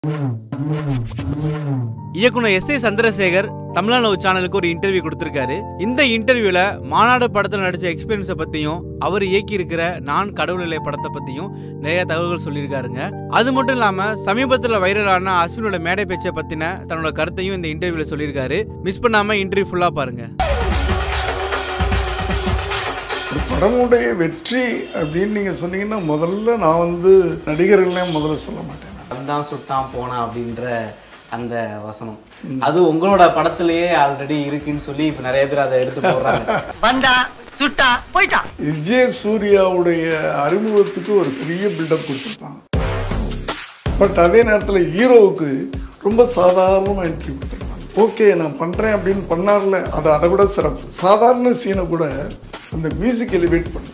இயக்குனர் S A Chandrasekhar Tamil Nadu சேனலுக்கு ஒரு இன்டர்வியூ கொடுத்திருக்காரு இந்த இன்டர்வியூல மாநாடு படத்தில் நடிச்ச எக்ஸ்பீரியன்ஸை பத்தியும் அவர் இயக்கி இருக்கிற நான் கடவுள் இல்லை படத்தை பத்தியும் நிறைய தகவல்கள் சொல்லியிருக்காருங்க அது மட்டும் இல்லாம சமீபத்தில் வைரலான அஸ்வினோட மேடை பேச்சை பத்தின தன்னோட கருத்தையும் இந்த இன்டர்வியூல சொல்லியிருக்காரு மிஸ் பண்ணாம இன்டர்வியூ ஃபுல்லா பாருங்க ஒரு படமுடைய வெற்றி அப்படின்னு நீங்கள் சொன்னீங்கன்னா முதல்ல நான் வந்து நடிகர்களே முதல்ல சொல்ல மாட்டேன் அதுதான் சுட்டான் போனான் அப்படின்ற அந்த வசனம் அது உங்களோட படத்திலேயே ஆல்ரெடி இருக்குன்னு சொல்லி இப்ப நிறைய பேர் அதை எடுத்து போடுறாங்க வந்தா சுட்டா போயிட்டான் விஜய் சூர்யாவுடைய அறிமுகத்துக்கு ஒரு பெரிய பில்டப் கொடுத்துருப்பாங்க பட் அதே நேரத்தில் ஹீரோவுக்கு ரொம்ப சாதாரணமாக என்ட்ரி கொடுத்துருப்பாங்க ஓகே நான் பண்ணுறேன் அப்படின்னு பண்ணார்ல அது அதை விட சிறப்பு சாதாரண சீனை கூட அந்த மியூசிக் எலிவேட் பண்ணு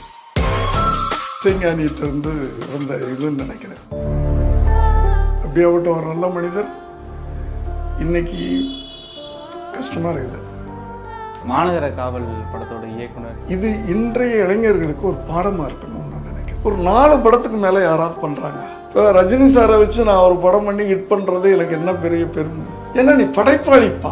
சிங்கானிட்டு இருந்து வந்த இதுன்னு நினைக்கிறேன் அப்படியாப்பட்ட ஒரு நல்ல மனிதர் இன்னைக்கு கஷ்டமாக இருக்குது மாநகர காவல் படத்தோட இயக்குனர் இது இன்றைய இளைஞர்களுக்கு ஒரு பாடமா இருக்கணும்னு நான் நினைக்கிறேன் ஒரு நாலு படத்துக்கு மேல யாராவது பண்றாங்க இப்போ ரஜினி சாரை வச்சு நான் ஒரு படம் பண்ணி ஹிட் பண்றது எனக்கு என்ன பெரிய பெருமை ஏன்னா நீ படைப்பாளிப்பா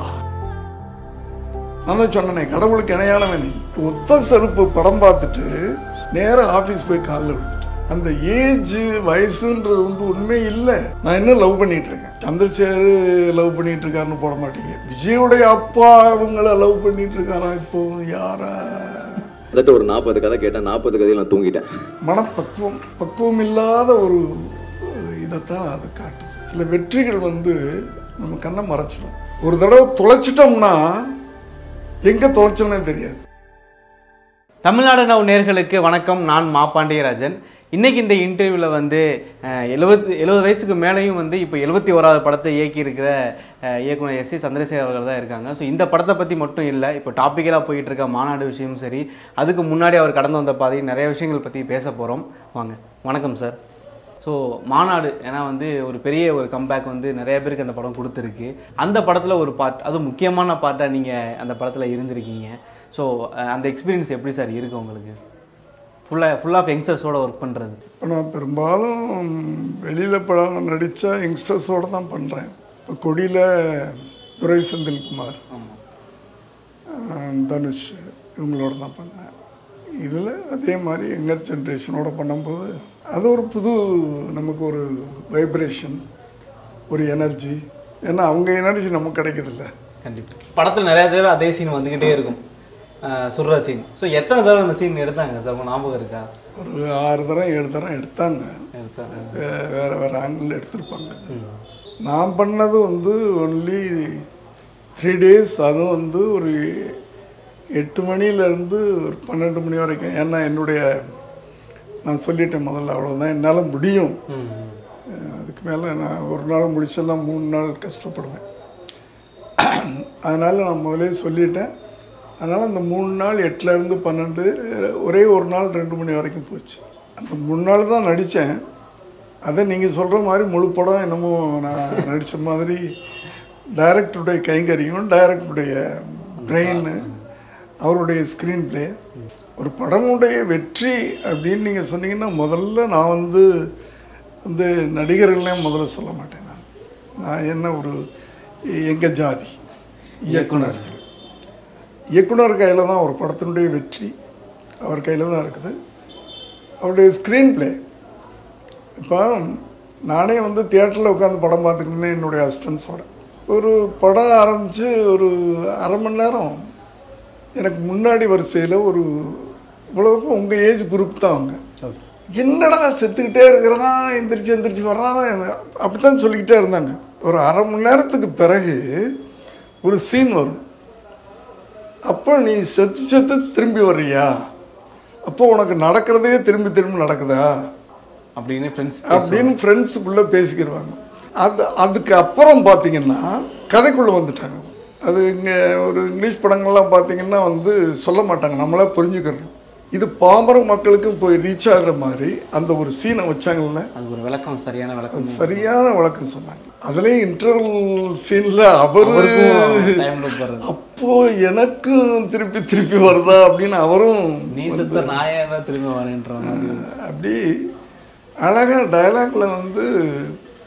நான் தான் சொன்னனே கடவுளுக்கு இணையானவன் நீ ஒத்த செருப்பு படம் பார்த்துட்டு நேரா ஆபீஸ் போய் காலில் விழுந்துட்டேன் அந்த ஏஜ் வயசுன்றது வந்து உண்மை இல்லை நான் இன்னும் லவ் பண்ணிட்டு இருக்கேன் சந்திரசேகர் லவ் பண்ணிட்டு இருக்காருன்னு போட மாட்டீங்க விஜயோடைய அப்பா அவங்கள லவ் பண்ணிட்டு இருக்காரா இப்போ யாரா கிட்டத்தட்ட ஒரு நாற்பது கதை கேட்டேன் நாற்பது கதையில் நான் தூங்கிட்டேன் மனப்பக்குவம் பக்குவம் இல்லாத ஒரு இதைத்தான் அது காட்டுது சில வெற்றிகள் வந்து நம்ம கண்ணை மறைச்சிடும் ஒரு தடவை தொலைச்சிட்டோம்னா எங்க தொலைச்சோம்னே தெரியாது தமிழ்நாடு நவ் நேர்களுக்கு வணக்கம் நான் மா பாண்டியராஜன் இன்னைக்கு இந்த இன்டர்வியூவில் வந்து எழுபது எழுபது வயசுக்கு மேலேயும் வந்து இப்போ எழுபத்தி ஓராவது படத்தை இயக்கி இருக்கிற அஹ், இயக்குனர் எஸ் சி சந்திரசேகர் அவர்கள் தான் இருக்காங்க ஸோ இந்த படத்தை பற்றி மட்டும் இல்லை இப்போ டாப்பிக்கலாக போயிட்டு இருக்க மாநாடு விஷயமும் சரி அதுக்கு முன்னாடி அவர் கடந்து வந்த பாதை நிறைய விஷயங்கள் பற்றி பேச போகிறோம் வாங்க வணக்கம் சார் ஸோ மாநாடு ஏன்னா வந்து ஒரு பெரிய ஒரு கம்பேக் வந்து நிறைய பேருக்கு அந்த படம் கொடுத்துருக்கு அந்த படத்தில் ஒரு பார்ட் அது முக்கியமான பார்ட்டாக நீங்கள் அந்த படத்தில் இருந்திருக்கீங்க ஸோ அந்த எக்ஸ்பீரியன்ஸ் எப்படி சார் இருக்கு உங்களுக்கு ஃபுல்லாக ஃபுல் ஆஃப் யங்ஸ்டர்ஸோட ஒர்க் பண்ணுறது இப்போ நான் பெரும்பாலும் வெளியில் படம் நடித்தா யங்ஸ்டர்ஸோடு தான் பண்ணுறேன் இப்போ கொடியில் துரை செந்தில்குமார் ஆஹ் தனுஷ் இவங்களோட தான் பண்ணேன் இதில் அதே மாதிரி யங்கர் ஜென்ரேஷனோட பண்ணும்போது அது ஒரு புது நமக்கு ஒரு வைப்ரேஷன் ஒரு எனர்ஜி ஏன்னா அவங்க எனர்ஜி நமக்கு கிடைக்குதில்ல கண்டிப்பாக படத்தில் நிறைய தடவை அதே சீன் வந்துக்கிட்டே இருக்கும் அஹ் சுடுற சீன் ஸோ எத்தனை தடவை அந்த சீன் எடுத்தாங்க சார் உங்க ஞாபகம் இருக்கா ஒரு ஆறு தரம் ஏழு தரம் எடுத்தாங்க எடுத்தாங்க வே- வேற வேற ஆங்கிள் எடுத்திருப்பாங்க நான் பண்ணது வந்து ஒன்லி த்ரீ டேஸ் அதுவும் வந்து ஒரு எட்டு மணிலேருந்து ஒரு பன்னெண்டு மணி வரைக்கும் ஏன்னா என்னுடைய நான் சொல்லிட்டேன் முதல்ல அவ்வளோதான் என்னால் முடியும் ம் அஹ் அதுக்கு மேலே நான் ஒரு நாள் முடிச்செல்லாம் மூணு நாள் கஷ்டப்படுவேன் அதனால் நான் முதலே சொல்லிட்டேன் அதனால் அந்த மூணு நாள் எட்டுலேருந்து பன்னெண்டு ஒரே ஒரு நாள் ரெண்டு மணி வரைக்கும் போச்சு அந்த மூணு நாள் தான் நடித்தேன் அதை நீங்கள் சொல்கிற மாதிரி முழு படம் என்னமோ நான் நடித்த மாதிரி டைரக்டருடைய கைங்கரியம் டைரக்டருடைய பிரெயின் அவருடைய ஸ்க்ரீன் ப்ளே ஒரு படமுடைய வெற்றி அப்படின்னு நீங்கள் சொன்னீங்கன்னா முதல்ல நான் வந்து வந்து நடிகர்களே முதல்ல சொல்ல மாட்டேன் நான் நான் என்ன ஒரு எங்கள் ஜாதி இயக்குனர்கள் இயக்குனர் கையில் தான் ஒரு படத்தினுடைய வெற்றி அவர் கையில் தான் இருக்குது அவருடைய ஸ்க்ரீன் ப்ளே இப்போ நானே வந்து தியேட்டரில் உட்காந்து படம் பார்த்துக்கிட்டேன் என்னுடைய அசிஸ்டன்ஸோட ஒரு படம் ஆரம்பித்து ஒரு அரை மணி நேரம் எனக்கு முன்னாடி வரிசையில் ஒரு இவ்வளவுக்கும் உங்கள் ஏஜ் குரூப் தான் அவங்க ஓகே என்னடா செத்துக்கிட்டே இருக்கிறான் எந்திரிச்சு எந்திரிச்சு வர்றான் அப்படித்தான் சொல்லிக்கிட்டே இருந்தாங்க ஒரு அரை மணி நேரத்துக்கு பிறகு ஒரு சீன் வரும் அப்போ நீ செத்து செத்து திரும்பி வர்றியா அப்போ உனக்கு நடக்கிறதே திரும்பி திரும்பி நடக்குதா அப்படின்னு ஃப்ரெண்ட்ஸ் அப்படின்னு ஃப்ரெண்ட்ஸுக்குள்ளே பேசிக்கிடுவாங்க அது அதுக்கு அப்புறம் பார்த்தீங்கன்னா கதைக்குள்ளே வந்துட்டாங்க அது இங்கே ஒரு இங்கிலீஷ் படங்கள்லாம் பார்த்தீங்கன்னா வந்து சொல்ல மாட்டாங்க நம்மளா புரிஞ்சுக்கிறோம் இது பாமர மக்களுக்கும் போய் ரீச் ஆகுற மாதிரி அந்த ஒரு சீனை வச்சாங்கல்ல அதுக்கு ஒரு விளக்கம் சரியான விளக்கம் அது சரியான விளக்கம் சொன்னாங்க அதுலேயும் இன்டர்வல் சீனில் அவரு டைம் லூப் வருது அப்போ எனக்கும் திருப்பி திருப்பி வருதா அப்படின்னு அவரும் நீ செத்த நாயாக திரும்ப வரேன்ற மாதிரி அப்படி அழகாக டயலாக்ல வந்து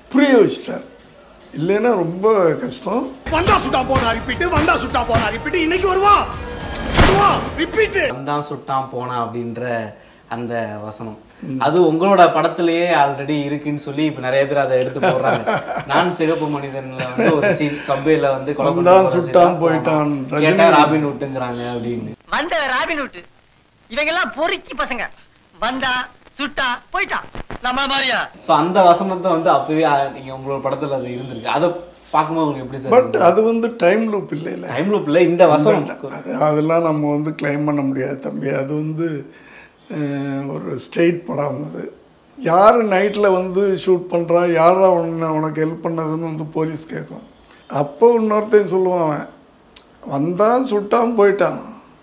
புரிய வச்சிட்டார் இல்லைன்னா ரொம்ப கஷ்டம் வந்தா சுட்டா போனா ரிப்பீட் வந்தா சுட்டா போனா ரிப்பீட் இன்னைக்கு வருவான் வருவான் ரிப்பீட் வந்தான் சுட்டான் போனான் அப்படின்ற அந்த வசனம் அது உங்களோட படத்திலேயே ஆல்ரெடி இருக்குன்னு சொல்லி இப்ப நிறைய பேர் அதை எடுத்து போடுறாங்க நான் சிகப்பு மனிதன்ல வந்து ஒரு சீன் சப்வேல வந்து கொலை பண்ண வந்தான், போற சுட்டான், scene போயிட்டான். ஆமா. கேட்டா ரஜினி- ராபின் விட்டுங்கிறாங்க அப்படின்னு வந்த ராபின் விட்டு இவங்க எல்லாம் பொறுக்கி பசங்க வந்தா சுட்டா போயிட்டான் நம்மள மாதிரியா சோ அந்த வசனத்தை வந்து அப்பவே ஆ, நீங்க உங்களோட படத்துல அது இருந்திருக்கு அதை பார்க்கும்போது உங்களுக்கு எப்படி பட் சார் அது வந்து டைம் லூப் இல்லைல்ல டைம் லூப்ல இந்த வசனம் அது அதெல்லாம் நம்ம வந்து கிளைம் பண்ண முடியாது தம்பி அது வந்து அஹ், ஒரு ஸ்டேட் படம் அது யார் நைட்டில் வந்து ஷூட் பண்ணுறான் யார் அவனை உனக்கு ஹெல்ப் பண்ணதுன்னு வந்து போலீஸ் கேட்கும் அப்போ இன்னொருத்தையும் சொல்லுவான் அவன் வந்தான் சுட்டான் போயிட்டான்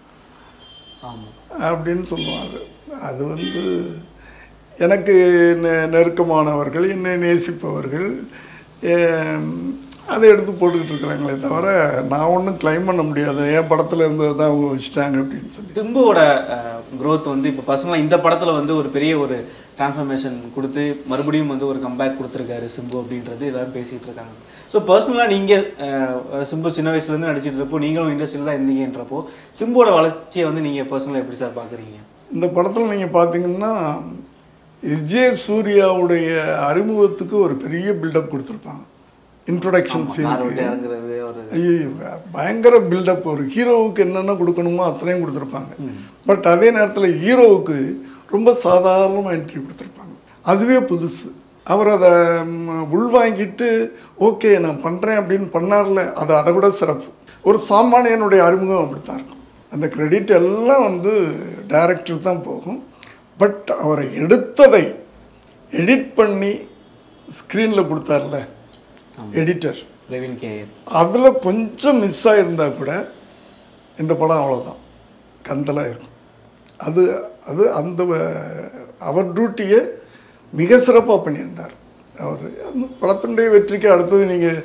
ஆமா அப்படின்னு சொல்லுவான் அது அது வந்து எனக்கு நெ- நெருக்கமானவர்கள் என்னை நேசிப்பவர்கள் ஏம், அதை எடுத்து போட்டுக்கிட்டு இருக்கிறாங்களே தவிர நான் ஒன்றும் கிளைம் பண்ண முடியாது என் படத்தில் இருந்தது தான் அவங்க வச்சுட்டாங்க அப்படின்னு சொல்லி சிம்புவோட growth வந்து இப்போ பர்சனலாக இந்த படத்தில் வந்து ஒரு பெரிய ஒரு டிரான்ஸ்ஃபர்மேஷன் கொடுத்து மறுபடியும் வந்து ஒரு கம்பேக் கொடுத்துருக்காரு சிம்பு அப்படின்றது எல்லாரும் பேசிகிட்டு இருக்காங்க ஸோ பர்சனலாக நீங்கள் சிம்பு சின்ன வயசுலேருந்து நடிச்சிட்டு இருப்போ நீங்களும் இண்டஸ்ட்ரியில் தான் இருந்தீங்கன்றப்போ சிம்புவோட வளர்ச்சியை வந்து நீங்கள் பர்சனலாக எப்படி சார் பார்க்குறீங்க இந்த படத்தில் நீங்கள் பார்த்தீங்கன்னா விஜய் சூர்யாவுடைய அறிமுகத்துக்கு ஒரு பெரிய பில்டப் கொடுத்துருப்பாங்க இன்ட்ரொடக்ஷன் கார் சீனுக்கு விட்டு இறங்குறது ஒரு ஐயோ பயங்கர பில்டப் ஒரு ஹீரோவுக்கு என்னென்ன கொடுக்கணுமோ அத்தனையும் கொடுத்துருப்பாங்க பட் அதே நேரத்தில் ஹீரோவுக்கு ரொம்ப சாதாரணமாக என்ட்ரி கொடுத்துருப்பாங்க அதுவே புதுசு அவர் அதை ம், உள்வாங்கிட்டு ஓகே நான் பண்ணுறேன் அப்படின்னு பண்ணார்ல அது அதை விட சிறப்பு ஒரு சாமானியனுடைய அறிமுகம் அப்படித்தான் இருக்கும் அந்த கிரெடிட் எல்லாம் வந்து டைரக்டர் தான் போகும் பட் அவரை எடுத்ததை எடிட் பண்ணி ஸ்க்ரீனில் கொடுத்தார்ல எடிட்டர் பிரவீன் கேயர் அதில் கொஞ்சம் மிஸ் ஆகிருந்தா கூட இந்த படம் அவ்வளோதான் கந்தலாக இருக்கும் அது அது அந்த வ- அவர் டியூட்டியை மிக சிறப்பாக பண்ணியிருந்தார் அவர் அந்த படத்தினுடைய வெற்றிக்கு அடுத்தது நீங்கள்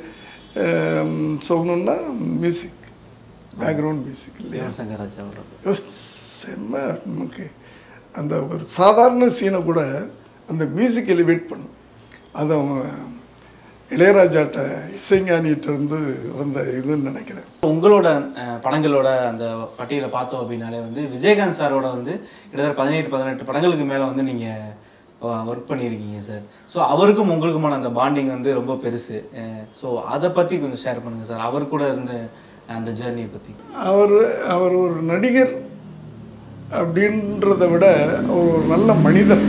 சொல்லணுன்னா மியூசிக் பேக்ரவுண்ட் மியூசிக் இல்லையா சங்கர் ராஜா அவரோட யோசி- செம்ம நமக்கு அந்த ஒரு சாதாரண சீனை கூட அந்த மியூசிக் எலிவேட் பண்ணும் அது அவங்க இளையராஜாட்ட இசைஞானிகிட்ட இருந்து வந்த இதுன்னு நினைக்கிறேன் உங்களோட அஹ், படங்களோட அந்த பட்டியலை பார்த்தோம் அப்படின்னாலே வந்து விஜயகாந்த் சாரோட வந்து கிட்டத்தட்ட பதினெட்டு பதினெட்டு படங்களுக்கு மேலே வந்து நீங்கள் ஒர்க் பண்ணியிருக்கீங்க சார் ஸோ அவருக்கும் உங்களுக்குமான அந்த பாண்டிங் வந்து ரொம்ப பெருசு ஸோ அதை பற்றி கொஞ்சம் ஷேர் பண்ணுங்க சார் அவர் கூட இருந்த அந்த ஜேர்னியை பற்றி அவர் அவர் ஒரு நடிகர் அப்படின்றத விட அவர் ஒரு நல்ல மனிதர்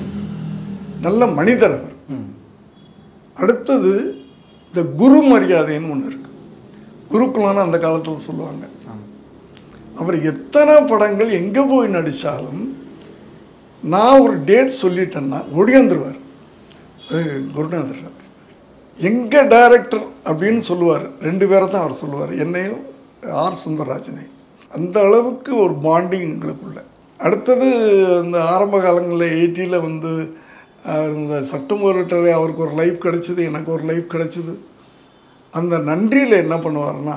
நல்ல மனிதர் அவர் அடுத்தது இந்த குரு மரியாதைன்னு ஒன்று இருக்கு குருக்குலான்னு அந்த காலத்தில் சொல்லுவாங்க அவர் எத்தனை படங்கள் எங்கே போய் நடித்தாலும் நான் ஒரு டேட் சொல்லிட்டேன்னா ஒடியாந்துருவார் குருநாதர் எங்க டைரக்டர் அப்படின்னு சொல்லுவார் ரெண்டு பேரை தான் அவர் சொல்லுவார் என்னையும் ஆர் சுந்தரராஜனையும் அந்த அளவுக்கு ஒரு பாண்டிங் எங்களுக்குள்ள அடுத்தது இந்த ஆரம்ப காலங்களில் எயிட்டியில் வந்து அவர் இந்த சட்டம் ஒருட்டரை அவருக்கு ஒரு லைஃப் கிடைச்சிது எனக்கு ஒரு லைஃப் கிடைச்சிது அந்த நன்றியில் என்ன பண்ணுவார்னா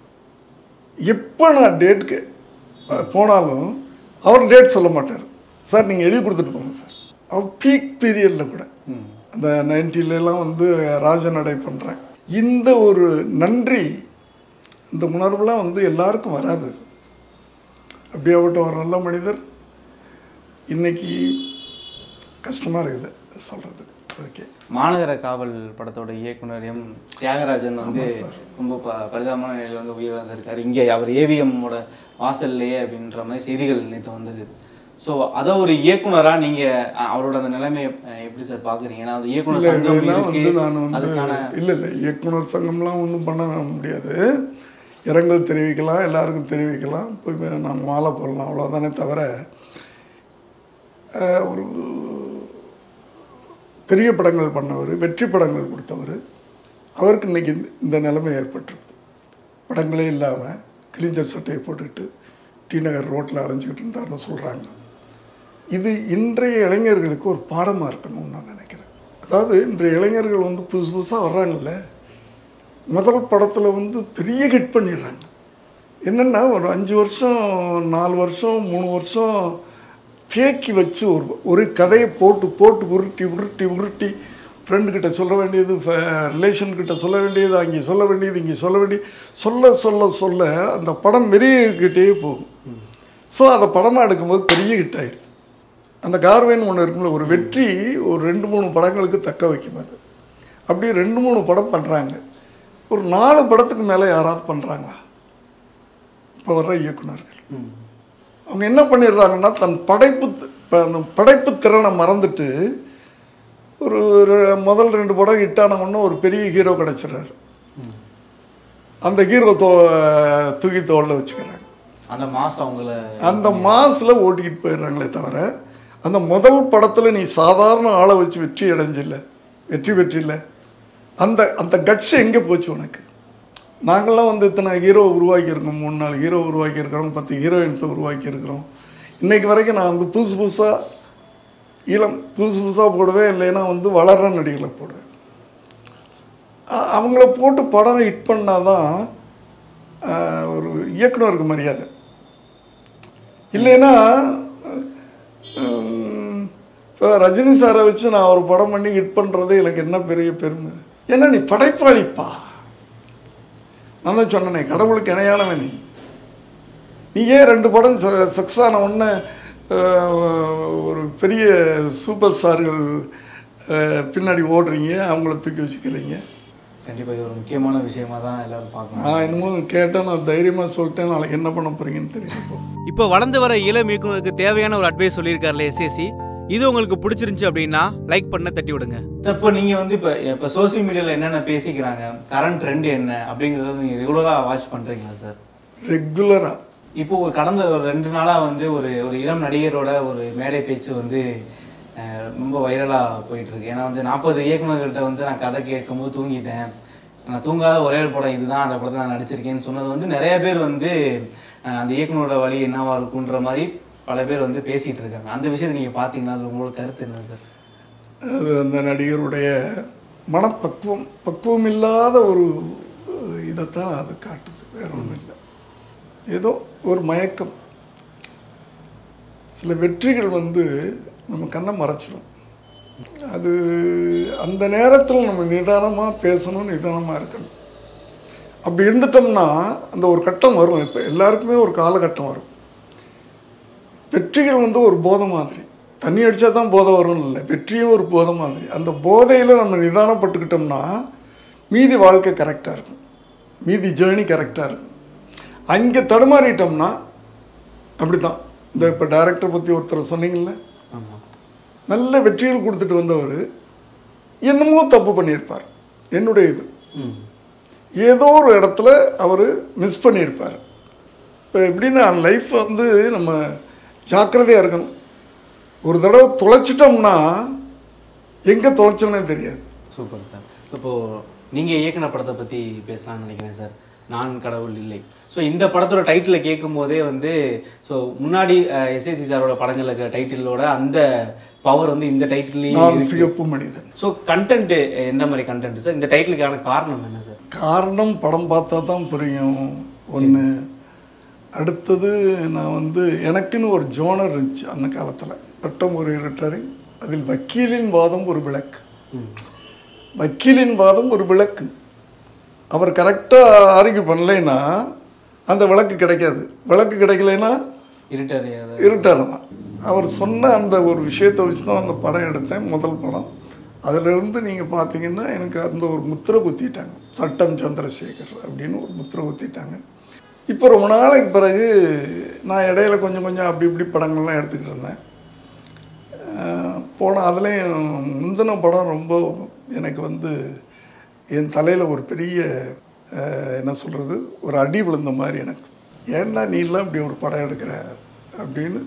எப்போ நான் டேட்டுக்கு போனாலும் அவர் டேட் சொல்ல மாட்டார் சார் நீங்கள் எழுதி கொடுத்துட்டு போங்க சார் அவர் பீக் பீரியடில் கூட அந்த 90 ல எல்லாம் வந்து ராஜநடை பண்ணுறேன் இந்த ஒரு நன்றி இந்த உணர்வுலாம் வந்து எல்லாருக்கும் வராது அது. அப்படியாப்பட்ட ஒரு நல்ல மனிதர் இன்னைக்கு கஷ்டமாக இருக்குது சொல்கிறதுக்கு ஓகே மாநகர காவல் படத்தோட இயக்குனர் எம் தியாகராஜன் வந்து ரொம்ப ப- பரிதாபமான நிலையில் வந்து உயிரிழந்திருக்காரு இங்கே அவர் ஏவிஎம்மோட வாசல்லையே அப்படின்ற மாதிரி செய்திகள் நேற்று வந்தது ஸோ அதை ஒரு இயக்குனரா நீங்க அஹ், அவரோட அந்த நிலைமையை அஹ், எப்படி சார் பாக்குறீங்க ஏன்னா அது இயக்குனர் இல்லை சங்கம் இதெல்லாம் இருக்கு வந்து நான் வந்து அதுக்கான இல்லை இல்லை இயக்குனர் சங்கம்லாம் ஒன்றும் பண்ண முடியாது இரங்கல் தெரிவிக்கலாம் எல்லாருக்கும் தெரிவிக்கலாம் போய் நான் மாலை போடலாம் அவ்வளோதானே தவிர அஹ், ஒரு பெரிய படங்கள் பண்ணவர் வெற்றி படங்கள் கொடுத்தவர் அவருக்கு இன்னைக்கு இந்த- இந்த நிலைமை ஏற்பட்டிருக்கு படங்களே இல்லாமல் கிழிஞ்சர் சட்டையை போட்டுக்கிட்டு டி நகர் ரோட்டில் அலைஞ்சிக்கிட்டு இருந்தாருன்னு சொல்கிறாங்க இது இன்றைய இளைஞர்களுக்கு ஒரு பாடமாக இருக்கணும்னு நான் நினைக்கிறேன் அதாவது இன்றைய இளைஞர்கள் வந்து புதுசு புதுசாக வர்றாங்கல்ல முதல் படத்தில் வந்து பெரிய ஹிட் பண்ணிடுறாங்க என்னென்னா ஒரு அஞ்சு வருஷம் நாலு வருஷம் மூணு வருஷம் தேக்கி வச்சு ஒரு ஒரு கதையை போட்டு போட்டு உருட்டி உருட்டி உருட்டி ஃப்ரெண்டுக்கிட்ட சொல்ல வேண்டியது ரிலேஷன் கிட்ட சொல்ல வேண்டியது அங்கே சொல்ல வேண்டியது இங்கே சொல்ல வேண்டியது சொல்ல சொல்ல சொல்ல அந்த படம் மெருகிக்கிட்டே போகும் ஸோ அதை படமாக எடுக்கும்போது பெரிய ஹிட் ஆகிடுது அந்த கார்வேன் ஒன்று இருக்கும்ல ஒரு வெற்றி ஒரு ரெண்டு மூணு படங்களுக்கு தக்க வைக்கும் அது அப்படி ரெண்டு மூணு படம் பண்ணுறாங்க ஒரு நாலு படத்துக்கு மேலே யாராவது பண்ணுறாங்களா இப்போ வர்ற இயக்குனர்கள் அவங்க என்ன பண்ணிடுறாங்கன்னா தன் படைப்பு தி- இப்ப அந்த படைப்பு திறனை மறந்துட்டு ஒரு ஒரு முதல் ரெண்டு படம் ஹிட்டான உடனே ஒரு பெரிய ஹீரோ கிடச்சிடுறாரு அந்த ஹீரோ தோ தூக்கி தோளில் வச்சுக்கிறாங்க அந்த மாசம் அவங்கள அந்த மாசில் ஓட்டிக்கிட்டு போயிடுறாங்களே தவிர அந்த முதல் படத்தில் நீ சாதாரண ஆளை வச்சு வெற்றி அடைஞ்சில்ல வெற்றி பெற்றில்ல அந்த அந்த கட்ஸ் எங்கே போச்சு உனக்கு நாங்கள்லாம் வந்து இத்தனை ஹீரோ உருவாக்கியிருக்கோம் மூணு நாலு ஹீரோ உருவாக்கியிருக்கிறோம் பத்து ஹீரோயின்ஸை உருவாக்கியிருக்கிறோம் இன்னைக்கு வரைக்கும் நான் வந்து புதுசு புதுசாக இளம் புதுசு புதுசாக போடுவேன் இல்லைன்னா வந்து வளர்ற நடிகளை போடுவேன் அ- அவங்கள போட்டு படம் ஹிட் பண்ணாதான் ஆஹ், ஒரு இயக்குனருக்கு மரியாதை இல்லைன்னா உம், இப்போ ரஜினி சாரை வச்சு நான் ஒரு படம் பண்ணி ஹிட் பண்ணுறது எனக்கு என்ன பெரிய பெருமை ஏன்னா நீ படைப்பாளிப்பா நான் தான் சொன்னனே கடவுளுக்கு இணையானவன் நீ நீ ஏன் ரெண்டு படம் சக்ஸஸ் ஆன உடனே அஹ், ஒரு பெரிய சூப்பர் ஸ்டார்கள் அஹ், பின்னாடி ஓடுறீங்க அவங்கள தூக்கி வச்சுக்கிறீங்க கண்டிப்பா இது ஒரு முக்கியமான விஷயமா தான் எல்லாரும் பார்க்கணும் நான் இன்னமும் கேட்டேன் நான் தைரியமாக சொல்லிட்டேன் நாளைக்கு என்ன பண்ண போகிறீங்கன்னு தெரியும் இப்போ இப்போ வளர்ந்து வர இளம் இயக்குனருக்கு தேவையான ஒரு அட்வைஸ் சொல்லியிருக்காருல எஸ்எஸ்சி இது உங்களுக்கு பிடிச்சிருந்துச்சு அப்படின்னா லைக் பண்ண தட்டி விடுங்க இப்போ நீங்க வந்து இப்போ இப்போ சோசியல் மீடியால என்னென்ன பேசிக்கிறாங்க கரண்ட் ட்ரெண்ட் என்ன அப்படிங்கறத நீங்க ரெகுலரா வாட்ச் பண்றீங்களா சார் ரெகுலராக இப்போ ஒரு கடந்த ஒரு ரெண்டு நாளா வந்து ஒரு ஒரு இளம் நடிகரோட ஒரு மேடை பேச்சு வந்து அஹ், ரொம்ப வைரலா போயிட்டு இருக்கு ஏன்னா வந்து நாற்பது இயக்குனர்கள்ட்ட வந்து நான் கதை கேட்கும்போது தூங்கிட்டேன் நான் தூங்காத ஒரே ஒரு படம் இதுதான் அந்த படத்தை நான் நடிச்சிருக்கேன்னு சொன்னது வந்து நிறைய பேர் வந்து அஹ், அந்த இயக்குனரோட வழி என்னவா இருக்குன்ற மாதிரி பல பேர் வந்து பேசிட்டு இருக்காங்க அந்த விஷயத்தை நீங்க பாத்தீங்கன்னா அதுல உங்களோட கருத்து என்ன சார் அது அந்த நடிகருடைய மனப்பக்குவம் பக்குவம் இல்லாத ஒரு இதைத்தான் அது காட்டுது வேற ஒன்றும் இல்லை ஏதோ ஒரு மயக்கம் சில வெற்றிகள் வந்து நம்ம கண்ணை மறைச்சிடும் அது அந்த நேரத்தில் நம்ம நிதானமாக பேசணும் நிதானமாக இருக்கணும் அப்படி இருந்துட்டோம்னா அந்த ஒரு கட்டம் வரும் இப்போ எல்லாருக்குமே ஒரு காலகட்டம் வரும் வெற்றிகள் வந்து ஒரு போதை மாதிரி தண்ணி அடித்தா தான் போதை வரும்னு இல்லை வெற்றியும் ஒரு போதை மாதிரி அந்த போதையில் நம்ம நிதானப்பட்டுக்கிட்டோம்னா மீதி வாழ்க்கை கரெக்டாக இருக்கும் மீதி ஜேர்னி கரெக்டாக இருக்கும் அங்கே தடுமாறிட்டோம்னா அப்படி தான் இந்த இப்போ டைரக்டர் பற்றி ஒருத்தர் சொன்னீங்கல்ல ஆமா நல்ல வெற்றிகள் கொடுத்துட்டு வந்தவர் என்னமோ தப்பு பண்ணியிருப்பார் என்னுடைய இது ம் ஏதோ ஒரு இடத்துல அவர் மிஸ் பண்ணியிருப்பார் இப்போ எப்படின்னா லைஃப் வந்து நம்ம ஜாக்கிரதையாக இருக்கணும் ஒரு தடவை தொலைச்சிட்டோம்னா எங்கே தொலைச்சோன்னே தெரியாது சூப்பர் சார் இப்போ நீங்க இயக்குன படத்தை பத்தி பேசலாம்னு நினைக்கிறேன் சார் நான் கடவுள் இல்லை ஸோ இந்த படத்தோட டைட்டிலை கேட்கும் போதே வந்து ஸோ முன்னாடி எஸ்ஏசி சாரோட படங்கள் இருக்கிற டைட்டிலோட அந்த பவர் வந்து இந்த நான் டைட்டிலையும் சிகப்பு மனிதன் ஸோ கண்டென்ட் எந்த மாதிரி கண்டென்ட் சார் இந்த டைட்டிலுக்கான காரணம் என்ன சார் காரணம் படம் பார்த்தா தான் புரியும் ஒன்று அடுத்தது நான் வந்து எனக்குன்னு ஒரு ஜோனர் இருந்துச்சு அந்த காலத்தில் பட்டம் ஒரு இருட்டறை அதில் வக்கீலின் வாதம் ஒரு விளக்கு வக்கீலின் வாதம் ஒரு விளக்கு அவர் கரெக்டாக ஆர்கியூ பண்ணலைன்னா அந்த விளக்கு கிடைக்காது விளக்கு கிடைக்கலைன்னா இருட்டறியாத இருட்டார் தான் அவர் சொன்ன அந்த ஒரு விஷயத்தை வச்சு தான் அந்த படம் எடுத்தேன் முதல் படம் அதிலிருந்து நீங்கள் பார்த்தீங்கன்னா எனக்கு அந்த ஒரு முத்திரை குத்திட்டாங்க சட்டம் சந்திரசேகர் அப்படின்னு ஒரு முத்திரை குத்திட்டாங்க இப்போ ரொம்ப நாளைக்கு பிறகு நான் இடையில கொஞ்சம் கொஞ்சம் அப்படி இப்படி படங்கள்லாம் எடுத்துக்கிட்டு இருந்தேன் அஹ் போன அதுலேயும் முந்தின படம் ரொம்ப எனக்கு வந்து என் தலையில் ஒரு பெரிய அஹ், என்ன சொல்கிறது ஒரு அடி விழுந்த மாதிரி எனக்கு ஏன்டா நீ எல்லாம் இப்படி ஒரு படம் எடுக்கிற அப்படின்னு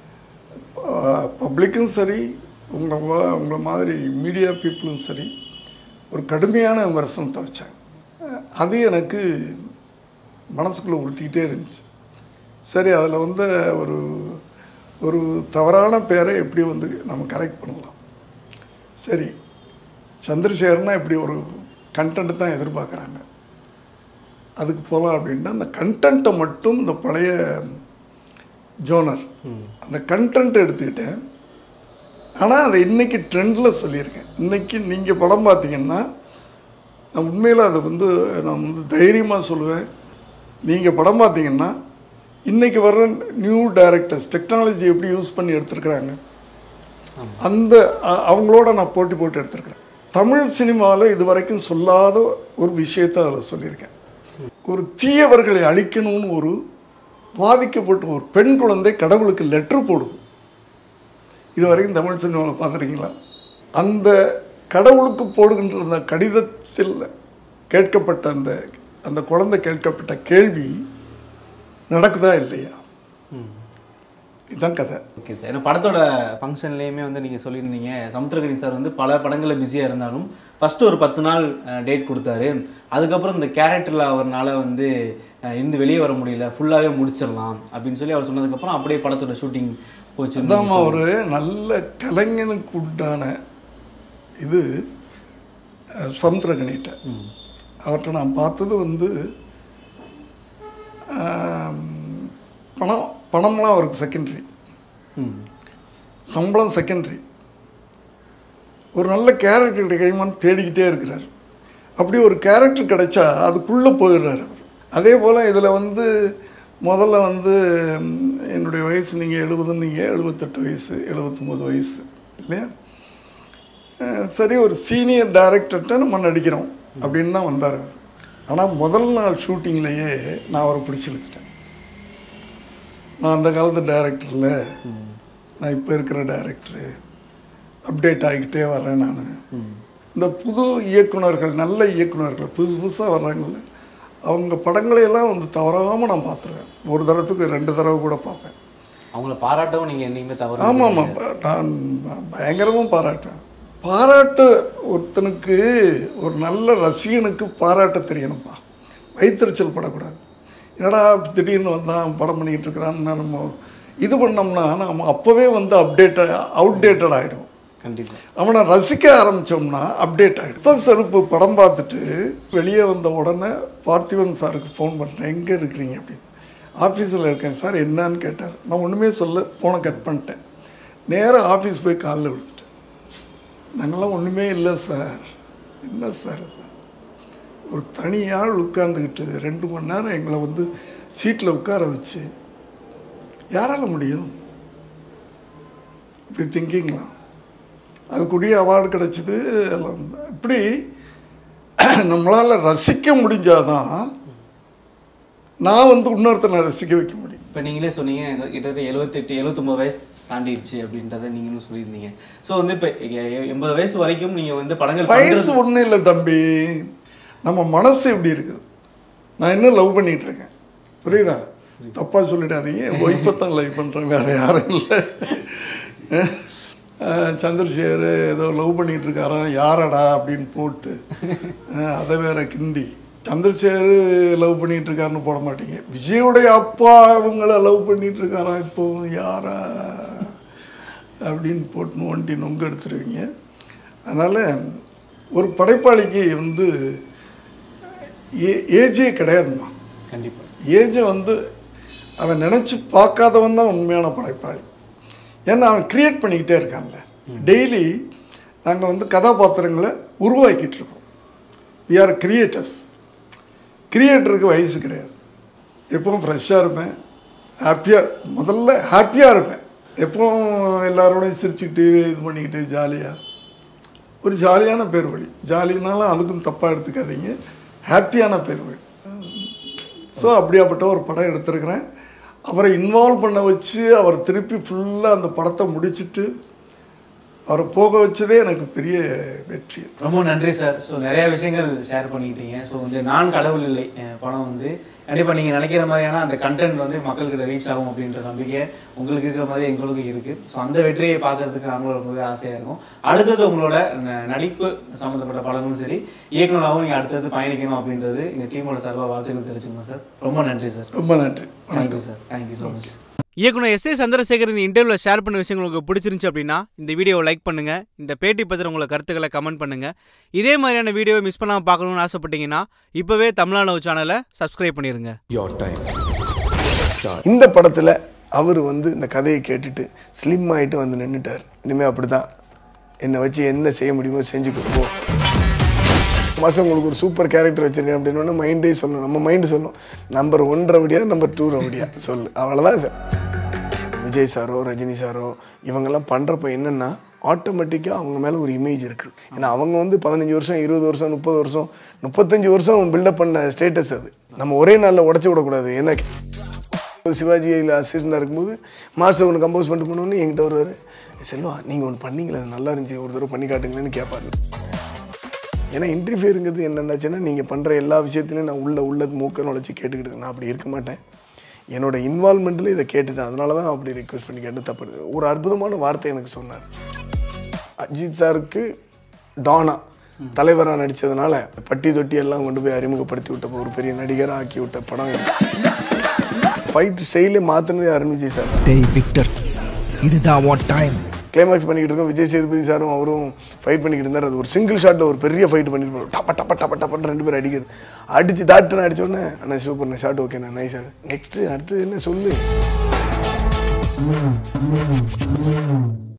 பப்ளிக்கும் சரி உங்களை வா- உங்களை மாதிரி மீடியா பீப்புளும் சரி ஒரு கடுமையான விமர்சனத்தை வச்சாங்க அஹ் அது எனக்கு மனசுக்குள்ளே உறுத்திக்கிட்டே இருந்துச்சு சரி அதில் வந்து ஒரு ஒரு தவறான பேரை எப்படி வந்து நம்ம கரெக்ட் பண்ணலாம் சரி சந்திரசேகரனா இப்படி ஒரு கண்டென்ட் தான் எதிர்பார்க்குறாங்க அதுக்கு போகலாம் அப்படின்னா அந்த கண்டென்ட்டை மட்டும் இந்த பழைய ஜோனர் அந்த கண்டென்ட் எடுத்துக்கிட்டேன் ஆனால் அதை இன்னைக்கு ட்ரெண்டில் சொல்லியிருக்கேன் இன்னைக்கு நீங்கள் படம் பார்த்தீங்கன்னா நான் உண்மையில் அதை வந்து நான் வந்து தைரியமாக சொல்லுவேன் நீங்கள் படம் பார்த்தீங்கன்னா இன்றைக்கி வர்ற நியூ டைரக்டர்ஸ் டெக்னாலஜி எப்படி யூஸ் பண்ணி எடுத்திருக்கிறாங்க அந்த அ- அவங்களோட நான் போட்டி போட்டு எடுத்திருக்கிறேன் தமிழ் சினிமாவில் இது வரைக்கும் சொல்லாத ஒரு விஷயத்தை அதில் சொல்லியிருக்கேன் ஒரு தீயவர்களை அழிக்கணும்னு ஒரு பாதிக்கப்பட்ட ஒரு பெண் குழந்தை கடவுளுக்கு லெட்டர் போடுது இது வரைக்கும் தமிழ் சினிமாவில் பார்த்துருக்கீங்களா அந்த கடவுளுக்கு போடுகின்ற அந்த கடிதத்தில் கேட்கப்பட்ட அந்த அந்த குழந்தை கேட்கப்பட்ட கேள்வி நடக்குதா இல்லையா இதுதான் கதை ஓகே சார் ஏன்னா படத்தோட ஃபங்க்ஷன்லேயுமே வந்து நீங்கள் சொல்லியிருந்தீங்க சமுத்திரகனி சார் வந்து பல படங்களில் பிஸியாக இருந்தாலும் ஃபஸ்ட்டு ஒரு பத்து நாள் டேட் கொடுத்தாரு அதுக்கப்புறம் இந்த கேரக்டரில் அவர்னால வந்து அஹ், இருந்து வெளியே வர முடியல ஃபுல்லாகவே முடிச்சிடலாம் அப்படின்னு சொல்லி அவர் சொன்னதுக்கப்புறம் அப்படியே படத்தோட ஷூட்டிங் போச்சு அதாம்மா ஒரு நல்ல கலைஞனுக்கு உண்டான இது அஹ், சமுத்திரகனிட்ட அவர்கிட்ட நான் பார்த்தது வந்து ஆம், பணம் பணம்லாம் அவருக்கு செகண்டரி ம் சம்பளம் செகண்டரி ஒரு நல்ல கேரக்டர் கிடைக்குமான்னு தேடிக்கிட்டே இருக்கிறார் அப்படி ஒரு கேரக்டர் கிடைச்சா அதுக்குள்ளே போயிடுறாரு அவர் அதே போல் இதில் வந்து முதல்ல வந்து ம், என்னுடைய வயசு நீங்கள் எழுபதுன்னீங்க எழுபத்தெட்டு வயசு எழுபத்தொம்போது வயசு இல்லையா அஹ், சரி ஒரு சீனியர் டைரக்டர்கிட்ட நம்ம நடிக்கிறோம் அப்படின்னு தான் வந்தார் அவர் ஆனால் முதல் நாள் ஷூட்டிங்லேயே நான் அவரை பிடிச்சி இழுத்துட்டேன் நான் அந்த காலத்து டைரக்டரில் நான் இப்போ இருக்கிற டைரக்டரு அப்டேட் ஆகிக்கிட்டே வர்றேன் நான் இந்த புது இயக்குனர்கள் நல்ல இயக்குனர்கள் புதுசு புதுசாக வர்றாங்கல்ல அவங்க படங்களையெல்லாம் வந்து தவறாமல் நான் பார்த்துருவேன் ஒரு தடத்துக்கு ரெண்டு தடவை கூட பார்ப்பேன் அவங்கள பாராட்டவும் நீங்கள் என்னைக்குமே தவறு ஆமாம் ஆமாம் நான் பயங்கரமாக பாராட்டுவேன் பாராட்டு ஒருத்தனுக்கு ஒரு நல்ல ரசிகனுக்கு பாராட்ட தெரியணும்ப்பா வயிற்றுச்சல் படக்கூடாது என்னடா திடீர்னு வந்தான் படம் பண்ணிக்கிட்டு இருக்கிறான்னு நம்ம இது பண்ணோம்னா நம்ம அப்போவே வந்து அப்டேட் அவுடேட்டட் ஆகிடும் கண்டிப்பாக அவனை ரசிக்க ஆரம்பித்தோம்னா அப்டேட் ஆகிடும் புத்தக செருப்பு படம் பார்த்துட்டு வெளியே வந்த உடனே பார்த்திபன் சாருக்கு ஃபோன் பண்ணுறேன் எங்கே இருக்கிறீங்க அப்படின்னு ஆஃபீஸில் இருக்கேன் சார் என்னன்னு கேட்டார் நான் ஒன்றுமே சொல்ல ஃபோனை கட் பண்ணிட்டேன் நேராக ஆஃபீஸ் போய் காலில் விழுந்துட்டேன் நாங்களாம் ஒன்றுமே இல்லை சார் என்ன சார் இது ஒரு தனியாள் உட்கார்ந்துக்கிட்டு ரெண்டு மணி நேரம் எங்களை வந்து சீட்டில் உட்கார வச்சு யாரால முடியும் இப்படி திங்கிங்லாம் அதுக்குரிய அவார்டு கிடச்சிது எல்லாம் இப்படி நம்மளால் ரசிக்க முடிஞ்சாதான் நான் வந்து இன்னொருத்தனை ரசிக்க வைக்க முடியும் இப்போ நீங்களே சொன்னீங்க எனக்கு கிட்டத்தட்ட எழுபத்தெட்டு எழுபத்தொம்பது வயசு தாண்டிடுச்சு அப்படின்றத நீங்களும் சொல்லியிருந்தீங்க ஸோ வந்து இப்போ எண்பது வயசு வரைக்கும் நீங்கள் வந்து படங்கள் வயசு பண்றது- ஒன்றும் இல்லை தம்பி நம்ம மனசு எப்படி இருக்குது நான் இன்னும் லவ் பண்ணிட்டு இருக்கேன் புரியுதா தப்பாக சொல்லிடாதீங்க ஒய்ஃபை தான் லைவ் பண்ணுறேன் வேறு யாரும் இல்லை அஹ் சந்திரசேகர் ஏதோ லவ் பண்ணிட்டு இருக்காராம் யாரடா அப்படின்னு போட்டு அஹ் அதை வேற கிண்டி சந்திரசேகர் லவ் பண்ணிட்டு இருக்காருன்னு போட மாட்டீங்க விஜயோடைய அப்பா அவங்கள லவ் பண்ணிட்டு இருக்காராம் இப்போ யாரா அப்படின்னு போட்டு ஒண்டி நொங்கு எடுத்துருவீங்க அதனால் ஒரு படைப்பாளிக்கு வந்து ஏ ஏஜே கிடையாதும்மா கண்டிப்பா ஏஜை வந்து அவன் நினச்சி பார்க்காதவன் தான் உண்மையான படைப்பாளி ஏன்னா அவன் கிரியேட் பண்ணிக்கிட்டே இருக்கான்ல டெய்லி நாங்கள் வந்து கதாபாத்திரங்களை உருவாக்கிட்டு இருக்கோம் we are கிரியேட்டர்ஸ் கிரியேட்டருக்கு வயசு கிடையாது எப்பவும் ஃப்ரெஷ்ஷாக இருப்பேன் ஹாப்பியாக முதல்ல ஹாப்பியாக இருப்பேன் எப்பவும் எல்லாரோடையும் சிரிச்சுக்கிட்டு இது பண்ணிக்கிட்டு ஜாலியாக ஒரு ஜாலியான பேர் வழி ஜாலினாலும் அதுக்கும் தப்பாக எடுத்துக்காதீங்க ஹாப்பியான பேர் வழி ஸோ அப்படியாப்பட்ட ஒரு படம் எடுத்திருக்கிறேன் அவரை இன்வால்வ் பண்ண வச்சு அவர் திருப்பி ஃபுல்லாக அந்த படத்தை முடிச்சிட்டு அவரை போக வச்சதே எனக்கு பெரிய வெற்றி ரொம்ப நன்றி சார் ஸோ நிறைய விஷயங்கள் ஷேர் பண்ணிக்கிட்டீங்க ஸோ வந்து நான் கடவுள் இல்லை அஹ் படம் வந்து கண்டிப்பாக நீங்கள் நினைக்கிற மாதிரியான அந்த கண்டென்ட் வந்து மக்கள்கிட்ட ரீச் ஆகும் அப்படின்ற நம்பிக்கை உங்களுக்கு இருக்கிற மாதிரி எங்களுக்கும் இருக்குது ஸோ அந்த வெற்றியை பார்க்கறதுக்கு நாங்களும் ரொம்பவே ஆசையாக இருக்கும் அடுத்தது உங்களோட ந- நடிப்பு சம்மந்தப்பட்ட படங்களும் சரி இயக்குனராகவும் நீங்கள் அடுத்தது பயணிக்கணும் அப்படின்றது எங்கள் டீமோட சார்பாக வாழ்த்துக்கள் தெரிவிச்சுக்கோங்க சார் ரொம்ப நன்றி சார் ரொம்ப நன்றி thank you sir thank you so much இயக்குனர் எஸ் ஏ சந்திரசேகர் இந்த இன்டர்வியூவில் ஷேர் பண்ண விஷயங்கள் உங்களுக்கு பிடிச்சிருந்துச்சு அப்படின்னா இந்த வீடியோவை லைக் பண்ணுங்க இந்த பேட்டி பற்றின உங்களை கருத்துக்களை கமெண்ட் பண்ணுங்க இதே மாதிரியான வீடியோவை மிஸ் பண்ணாமல் பார்க்கணும்னு ஆசைப்பட்டீங்கன்னா இப்போவே தமிழ்நாடு சேனலை சப்ஸ்கிரைப் பண்ணிடுங்க Your time. இந்த படத்தில் அவர் வந்து இந்த கதையை கேட்டுட்டு ஸ்லிம் ஆகிட்டு வந்து நின்றுட்டார் இனிமேல் அப்படி தான் என்னை வச்சு என்ன செய்ய முடியுமோ செஞ்சு கொடுப்போம் மாதம் உங்களுக்கு ஒரு சூப்பர் கேரக்டர் வச்சிருக்கேன் அப்படின்னு மைண்டே சொல்லணும் நம்ம மைண்டு சொல்லும் நம்பர் ஒன் ரவடியா நம்பர் டூ ரவடியா சொல்லு அவ்வளோதான் சார் விஜய் சாரோ ரஜினி சாரோ இவங்கெல்லாம் பண்ணுறப்ப என்னென்னா ஆட்டோமேட்டிக்காக அவங்க மேலே ஒரு இமேஜ் இருக்குது ஏன்னா அவங்க வந்து பதினஞ்சு வருஷம் இருபது வருஷம் முப்பது வருஷம் முப்பத்தஞ்சு வருஷம் பில்டப் பண்ண ஸ்டேட்டஸ் அது நம்ம ஒரே நாளில் உடச்சி விடக்கூடாது ஏன்னா சிவாஜியில் அசிஸ்டண்டாக இருக்கும்போது மாஸ்டர் ஒன்று கம்போஸ் பண்ணிட்டு போனோன்னு என்கிட்ட வருவார் செல்வா நீங்கள் ஒன்று பண்ணீங்களே அது நல்லா இருந்துச்சு ஒரு தடவை பண்ணி காட்டுங்களேன்னு கேட்பாரு ஏன்னா இன்டர்ஃபியருங்கிறது என்னென்னாச்சுன்னா நீங்கள் பண்ணுற எல்லா விஷயத்துலையும் நான் உள்ள உள்ள மூக்க நுழைச்சி கேட்டுக்கிட்டு நான் அப்படி இருக்க மாட்டேன் என்னோட இன்வால்மெண்ட்டில் இதை கேட்டுட்டேன் அதனால தான் அப்படி ரிக்வெஸ்ட் பண்ணி கேட்டு தப்பு ஒரு அற்புதமான வார்த்தை எனக்கு சொன்னார் அஜித் சாருக்கு டானா தலைவராக நடித்ததுனால பட்டி தொட்டி எல்லாம் கொண்டு போய் அறிமுகப்படுத்தி விட்ட ஒரு பெரிய நடிகராக ஆக்கி விட்ட படம் ஃபைட் ஸ்டைலே மாற்றினதே அருண் விஜய் சார் டேய் விக்டர் இதுதான் உன் டைம் கிளைமாக்ஸ் பண்ணிக்கிட்டு இருக்கோம் விஜய் சேதுபதி சாரும் அவரும் ஃபைட் பண்ணிக்கிட்டு இருந்தார் அது ஒரு சிங்கிள் ஷாட்டில் ஒரு பெரிய ஃபைட் பண்ணிட்டு டப்ப டப்ப டப்ப டப்பன்னு ரெண்டு பேரும் அடிக்குது அடிச்சு தாட்டுன்னு அடிச்ச உடனே அண்ணா சூப்பர் ஷாட் ஓகே நான் நைஸ் ஷாட் நெக்ஸ்ட் அடுத்து என்ன சொல்லு